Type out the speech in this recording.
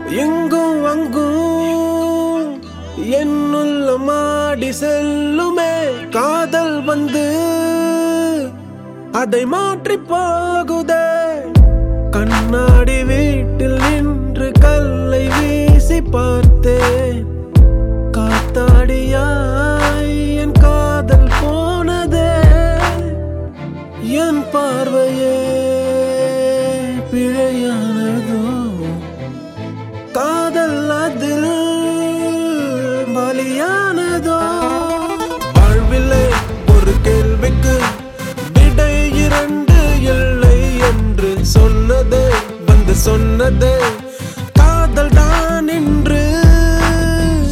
எங்கும் அங்கும் என்னுள்ள மாடி செல்லுமே காதல் வந்து அதை மாற்றி போகுதே கண்ணாடி வீட்டில் நின்று கல்லை வீசி பார்த்தேன் காத்தாடியாய் என் காதல் போனதே என் பார்வையே பிழையானதோ காதல் அதில் பலியானதோ வாழ்விலே ஒரு கேள்விக்கு விடை இரண்டு இல்லை என்று சொன்னதே வந்து சொன்னதே